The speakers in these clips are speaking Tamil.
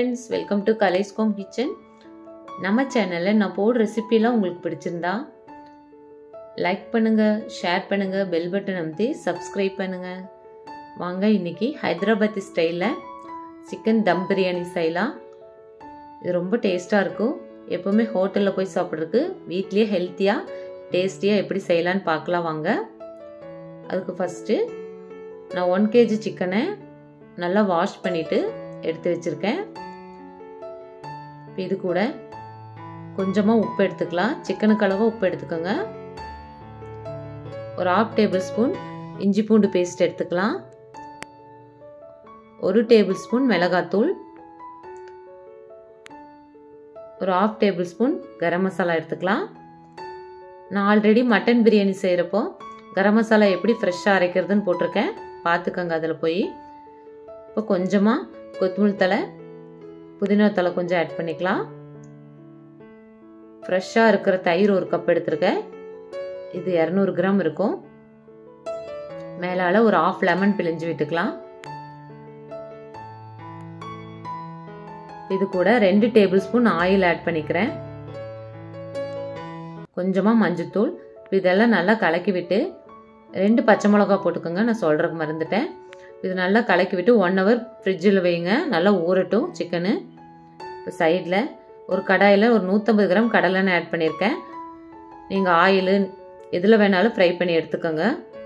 ஃப்ரெண்ட்ஸ் வெல்கம் டு கலைஸ்கோம் கிச்சன் நம்ம சேனலில் நான் போடுற ரெசிபிலாம் உங்களுக்கு பிடிச்சிருந்தா லைக் பண்ணுங்கள் ஷேர் பண்ணுங்கள் பெல் பட்டன் அமைத்து சப்ஸ்கிரைப் பண்ணுங்கள் வாங்க இன்னைக்கு ஹைதராபாத்தி ஸ்டைலில் சிக்கன் தம் பிரியாணி செய்யலாம் இது ரொம்ப டேஸ்ட்டாக இருக்கும் எப்போவுமே ஹோட்டலில் போய் சாப்பிட்றதுக்கு வீட்லேயே ஹெல்த்தியாக டேஸ்டியாக எப்படி செய்யலான்னு பார்க்கலாம் வாங்க அதுக்கு ஃபஸ்ட்டு நான் ஒன் கேஜி சிக்கனை நல்லா வாஷ் பண்ணிவிட்டு எடுத்து வச்சுருக்கேன் இது கூட கொஞ்சமாக உப்பு எடுத்துக்கலாம் சிக்கனுக்கு அளவு உப்பு எடுத்துக்கோங்க ஒரு ஆஃப் டேபிள் ஸ்பூன் இஞ்சி பூண்டு பேஸ்ட் எடுத்துக்கலாம் ஒரு டேபிள் ஸ்பூன் மிளகாத்தூள் ஒரு half tablespoon garam masala எடுத்துக்கலாம் நான் ஆல்ரெடி மட்டன் பிரியாணி செய்கிறப்போ கரம் மசாலா எப்படி ஃப்ரெஷ்ஷாக அரைக்கிறதுன்னு போட்டிருக்கேன் பார்த்துக்கோங்க அதில் போய் இப்போ கொஞ்சமாக கொத்தமல்லி தலை புதினா தலை கொஞ்சம் ஆட் பண்ணிக்கலாம் ஃப்ரெஷ்ஷாக இருக்கிற தயிர் ஒரு கப் எடுத்திருக்கேன் இது இரநூறு கிராம் இருக்கும் மேலால் ஒரு ஆஃப் லெமன் பிழிஞ்சு விட்டுக்கலாம் இது கூட ரெண்டு டேபிள் ஸ்பூன் ஆயில் ஆட் பண்ணிக்கிறேன் கொஞ்சமாக மஞ்சத்தூள் இதெல்லாம் நல்லா கலக்கி விட்டு ரெண்டு பச்சை மிளகா போட்டுக்கோங்க நான் சொல்கிறதுக்கு மறந்துட்டேன் இது நல்லா கலக்கி விட்டு ஒன் ஹவர் ஃப்ரிட்ஜில் வைங்க நல்லா ஊறட்டும் சிக்கனு இப்போ சைடில் ஒரு கடாயில் ஒரு நூற்றம்பது கிராம் கடலெண்ணெய் ஆட் பண்ணியிருக்கேன் நீங்கள் ஆயில் எதில் வேணாலும் ஃப்ரை பண்ணி எடுத்துக்கோங்க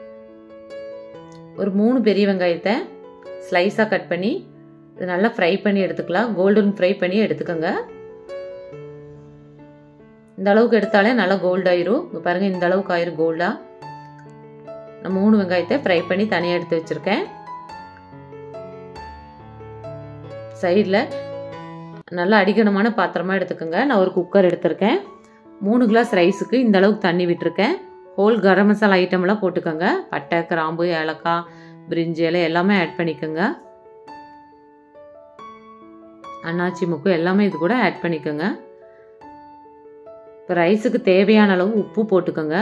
ஒரு மூணு பெரிய வெங்காயத்தை ஸ்லைஸாக கட் பண்ணி இது நல்லா ஃப்ரை பண்ணி எடுத்துக்கலாம் கோல்டன் ஃப்ரை பண்ணி எடுத்துக்கோங்க இந்த அளவுக்கு எடுத்தாலே நல்லா கோல்ட் ஆயிரும் பாருங்கள் இந்த அளவுக்கு ஆயிரும் கோல்டாக நான் மூணு வெங்காயத்தை ஃப்ரை பண்ணி தனியாக எடுத்து வச்சுருக்கேன் சைடில் நல்லா அடிக்கணமான பாத்திரமாக எடுத்துக்கோங்க நான் ஒரு குக்கர் எடுத்திருக்கேன் மூணு கிளாஸ் ரைஸுக்கு இந்த அளவுக்கு தண்ணி விட்டுருக்கேன் ஹோல் கரம் மசாலா ஐட்டம்லாம் போட்டுக்கோங்க பட்டை கிராம்பு ஏலக்காய் பிரிஞ்சி இலை எல்லாமே ஆட் பண்ணிக்கோங்க அன்னாச்சி முக்கு எல்லாமே இது கூட ஆட் பண்ணிக்கோங்க இப்போ ரைஸுக்கு தேவையான அளவு உப்பு போட்டுக்கோங்க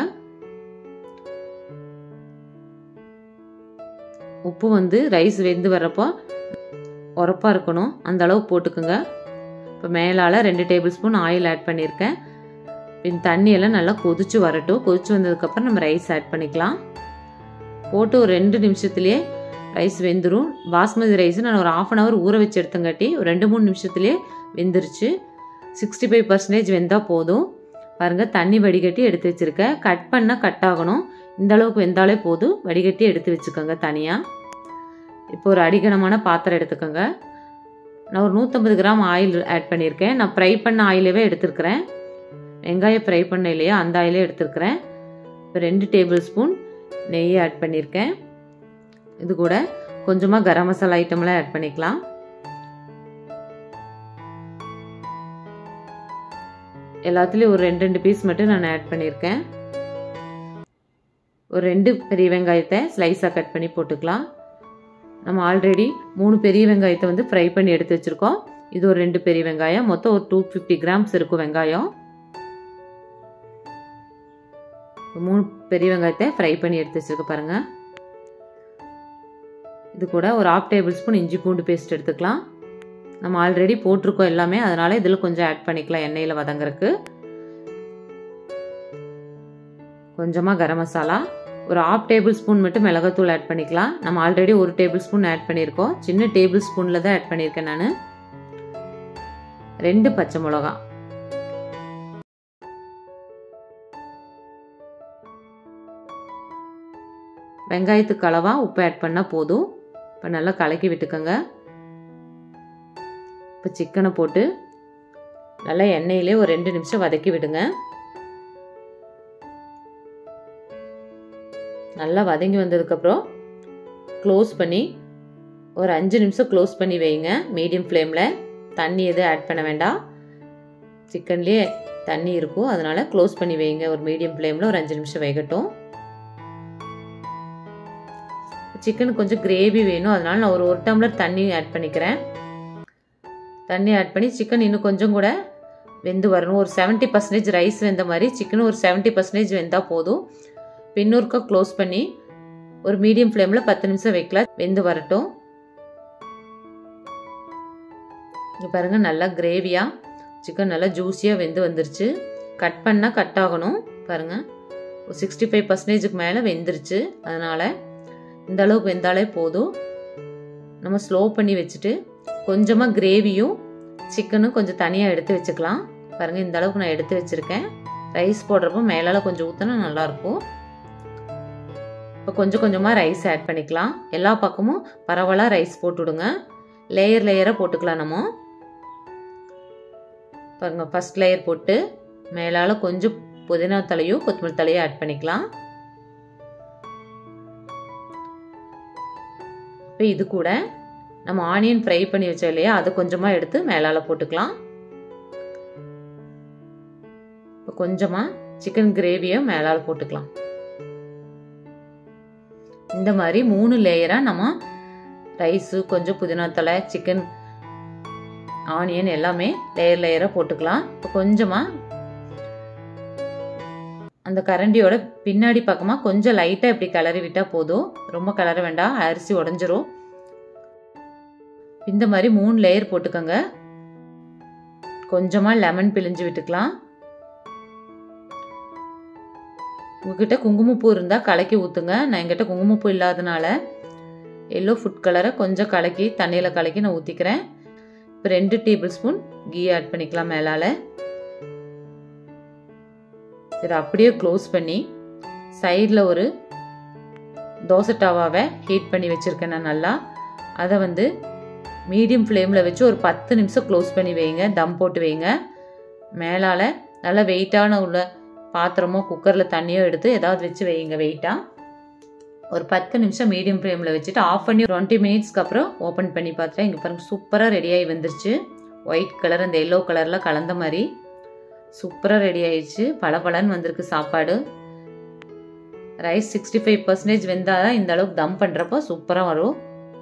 உப்பு வந்து ரைஸ் வெந்து வர்றப்போ உரப்பாக இருக்கணும் அந்த அளவு போட்டுக்கோங்க இப்போ மேலால் ரெண்டு டேபிள் ஸ்பூன் ஆயில் ஆட் பண்ணியிருக்கேன் இந்த தண்ணியெல்லாம் நல்லா கொதிச்சு வரட்டும் கொதிச்சு வந்ததுக்கப்புறம் நம்ம ரைஸ் ஆட் பண்ணிக்கலாம் போட்டு ஒரு ரெண்டு நிமிஷத்துலேயே ரைஸ் வெந்துடும் பாஸ்மதி ரைஸ் நான் ஒரு ஆஃப் அன் ஹவர் ஊற வச்சு எடுத்தங்காட்டி ஒரு ரெண்டு மூணு நிமிஷத்துலேயே வெந்துருச்சு சிக்ஸ்டி ஃபைவ் பர்சன்டேஜ் வெந்தால் போதும் பாருங்கள் தண்ணி வடிகட்டி எடுத்து வச்சுருக்கேன் கட் பண்ணால் கட் ஆகணும் இந்த அளவுக்கு வெந்தாலே போதும் வடிகட்டி எடுத்து வச்சுக்கோங்க தனியாக இப்போ ஒரு அடிகனமான பாத்திரம் எடுத்துக்கோங்க நான் ஒரு நூற்றம்பது கிராம் ஆயில் ஆட் பண்ணியிருக்கேன் நான் ஃப்ரை பண்ண ஆயிலவே எடுத்துருக்கிறேன் வெங்காயம் ஃப்ரை பண்ண இல்லையா அந்த ஆயிலே எடுத்துருக்கிறேன் இப்போ ரெண்டு டேபிள் ஸ்பூன் நெய் ஆட் பண்ணியிருக்கேன் இது கூட கொஞ்சமாக கரம் மசாலா ஐட்டம்லாம் ஆட் பண்ணிக்கலாம் எல்லாத்துலேயும் ஒரு ரெண்டு ரெண்டு பீஸ் மட்டும் நான் ஆட் பண்ணியிருக்கேன் ஒரு ரெண்டு பெரிய வெங்காயத்தை ஸ்லைஸாக கட் பண்ணி போட்டுக்கலாம் நம்ம ஆல்ரெடி மூணு பெரிய வெங்காயத்தை வந்து ஃப்ரை பண்ணி எடுத்து வச்சுருக்கோம் இது ஒரு ரெண்டு பெரிய வெங்காயம் மொத்தம் ஒரு டூ ஃபிஃப்டி கிராம்ஸ் இருக்கும் வெங்காயம் மூணு பெரிய வெங்காயத்தை ஃப்ரை பண்ணி எடுத்து வச்சுருக்க பாருங்கள் இது கூட ஒரு ஆஃப் டேபிள் ஸ்பூன் இஞ்சி பூண்டு பேஸ்ட் எடுத்துக்கலாம் நம்ம ஆல்ரெடி போட்டிருக்கோம் எல்லாமே அதனால் இதில் கொஞ்சம் ஆட் பண்ணிக்கலாம் எண்ணெயில் வதங்குறதுக்கு கொஞ்சமாக கரம் மசாலா ஒரு ஆஃப் டேபிள் ஸ்பூன் மட்டும் மிளகாத்தூள் ஆட் பண்ணிக்கலாம் நம்ம ஆல்ரெடி ஒரு டேபிள் ஸ்பூன் ஆட் பண்ணியிருக்கோம் சின்ன டேபிள் ஸ்பூனில் தான் ஆட் பண்ணியிருக்கேன் நான் ரெண்டு பச்சை மிளகா வெங்காயத்துக்கு அளவாக உப்பு ஆட் பண்ணால் போதும் இப்போ நல்லா கலக்கி விட்டுக்கோங்க இப்போ சிக்கனை போட்டு நல்லா எண்ணெயிலே ஒரு ரெண்டு நிமிஷம் வதக்கி விடுங்க நல்லா வதங்கி வந்ததுக்கப்புறம் க்ளோஸ் பண்ணி ஒரு அஞ்சு நிமிஷம் க்ளோஸ் பண்ணி வைங்க மீடியம் ஃப்ளேமில் தண்ணி எதுவும் ஆட் பண்ண வேண்டாம் சிக்கன்லேயே தண்ணி இருக்கும் அதனால் க்ளோஸ் பண்ணி வைங்க ஒரு மீடியம் ஃப்ளேமில் ஒரு அஞ்சு நிமிஷம் வேகட்டும் சிக்கனுக்கு கொஞ்சம் கிரேவி வேணும் அதனால் நான் ஒரு ஒரு டம்ளர் தண்ணி ஆட் பண்ணிக்கிறேன் தண்ணி ஆட் பண்ணி சிக்கன் இன்னும் கொஞ்சம் கூட வெந்து வரணும் ஒரு செவன்ட்டி பர்சன்டேஜ் ரைஸ் வெந்த மாதிரி சிக்கனும் ஒரு செவன்ட்டி பர்சன்டேஜ் வெந்தால் போதும் பின்னூருக்கா க்ளோஸ் பண்ணி ஒரு மீடியம் ஃப்ளேமில் பத்து நிமிஷம் வைக்கலாம் வெந்து வரட்டும் இங்கே பாருங்கள் நல்லா கிரேவியாக சிக்கன் நல்லா ஜூஸியாக வெந்து வந்துருச்சு கட் பண்ணால் கட் ஆகணும் பாருங்கள் ஒரு சிக்ஸ்டி ஃபைவ் பர்சன்டேஜுக்கு மேலே வெந்துருச்சு அதனால் இந்த அளவுக்கு வெந்தாலே போதும் நம்ம ஸ்லோ பண்ணி வச்சுட்டு கொஞ்சமாக கிரேவியும் சிக்கனும் கொஞ்சம் தனியாக எடுத்து வச்சுக்கலாம் பாருங்கள் இந்த அளவுக்கு நான் எடுத்து வச்சுருக்கேன் ரைஸ் போடுறப்போ மேலால் கொஞ்சம் ஊற்றினா நல்லாயிருக்கும் இப்போ கொஞ்சம் கொஞ்சமாக ரைஸ் ஆட் பண்ணிக்கலாம் எல்லா பக்கமும் பரவலாக ரைஸ் போட்டுவிடுங்க லேயர் லேயராக போட்டுக்கலாம் நம்ம பாருங்கள் ஃபஸ்ட் லேயர் போட்டு மேலால் கொஞ்சம் புதினா தலையும் கொத்தமல்லி தலையும் ஆட் பண்ணிக்கலாம் இப்போ இது கூட நம்ம ஆனியன் ஃப்ரை பண்ணி வச்சோம் இல்லையா அதை கொஞ்சமாக எடுத்து மேலால் போட்டுக்கலாம் இப்போ கொஞ்சமாக சிக்கன் கிரேவியை மேலால் போட்டுக்கலாம் இந்த மாதிரி மூணு லேயராக நம்ம ரைஸு கொஞ்சம் புதினா தலை சிக்கன் ஆனியன் எல்லாமே லேயர் லேயராக போட்டுக்கலாம் இப்போ கொஞ்சமாக அந்த கரண்டியோட பின்னாடி பக்கமாக கொஞ்சம் லைட்டாக இப்படி கிளறி விட்டால் போதும் ரொம்ப கிளற வேண்டாம் அரிசி உடஞ்சிரும் இந்த மாதிரி மூணு லேயர் போட்டுக்கோங்க கொஞ்சமாக லெமன் பிழிஞ்சு விட்டுக்கலாம் உங்ககிட்ட குங்குமப்பூ இருந்தால் கலக்கி ஊற்றுங்க நான் என்கிட்ட குங்குமப்பூ இல்லாதனால எல்லோ ஃபுட் கலரை கொஞ்சம் கலக்கி தண்ணியில் கலக்கி நான் ஊற்றிக்கிறேன் இப்போ ரெண்டு டேபிள் ஸ்பூன் கீ ஆட் பண்ணிக்கலாம் மேலால் இதை அப்படியே க்ளோஸ் பண்ணி சைடில் ஒரு தோசை டவாவை ஹீட் பண்ணி வச்சுருக்கேன் நான் நல்லா அதை வந்து மீடியம் ஃப்ளேமில் வச்சு ஒரு பத்து நிமிஷம் க்ளோஸ் பண்ணி வைங்க தம் போட்டு வைங்க மேலால் நல்லா வெயிட்டான உள்ள பாத்திரமோ குக்கரில் தண்ணியோ எடுத்து ஏதாவது வச்சு வைங்க வெயிட்டாக ஒரு பத்து நிமிஷம் மீடியம் ஃப்ளேமில் வச்சுட்டு ஆஃப் பண்ணி டுவெண்ட்டி மினிட்ஸ்க்கு அப்புறம் ஓப்பன் பண்ணி பார்த்துட்டேன் இங்கே பாருங்கள் சூப்பராக ரெடியாகி வந்துருச்சு ஒயிட் கலர் அந்த எல்லோ கலரில் கலந்த மாதிரி சூப்பராக ரெடி ஆயிடுச்சு பல பலன்னு வந்திருக்கு சாப்பாடு ரைஸ் சிக்ஸ்டி ஃபைவ் பர்சன்டேஜ் வெந்தால் தான் இந்த அளவுக்கு தம் பண்ணுறப்போ சூப்பராக வரும்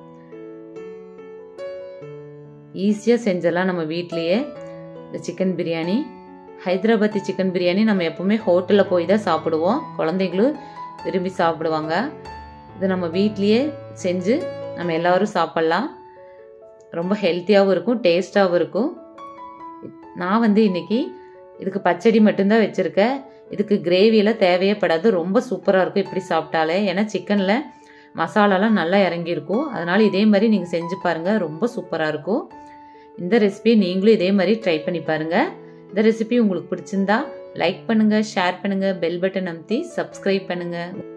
ஈஸியாக செஞ்சிடலாம் நம்ம வீட்லேயே இந்த சிக்கன் பிரியாணி ஹைதராபாத்தி சிக்கன் பிரியாணி நம்ம எப்போவுமே ஹோட்டலில் போய் தான் சாப்பிடுவோம் குழந்தைங்களும் விரும்பி சாப்பிடுவாங்க இது நம்ம வீட்லேயே செஞ்சு நம்ம எல்லோரும் சாப்பிட்லாம் ரொம்ப ஹெல்த்தியாகவும் இருக்கும் டேஸ்ட்டாகவும் இருக்கும் நான் வந்து இன்றைக்கி இதுக்கு பச்சடி மட்டும்தான் வச்சுருக்கேன் இதுக்கு கிரேவியெல்லாம் தேவையே படாது ரொம்ப சூப்பராக இருக்கும் இப்படி சாப்பிட்டாலே ஏன்னா சிக்கனில் மசாலாலாம் நல்லா இறங்கியிருக்கும் அதனால் இதே மாதிரி நீங்கள் செஞ்சு பாருங்கள் ரொம்ப சூப்பராக இருக்கும் இந்த ரெசிபியை நீங்களும் இதே மாதிரி ட்ரை பண்ணி பாருங்கள் இந்த ரெசிபி உங்களுக்கு பிடிச்சிருந்தா லைக் பண்ணுங்கள் ஷேர் பண்ணுங்கள் பெல் பட்டன் அமுத்தி சப்ஸ்கிரைப் பண்ணுங்கள்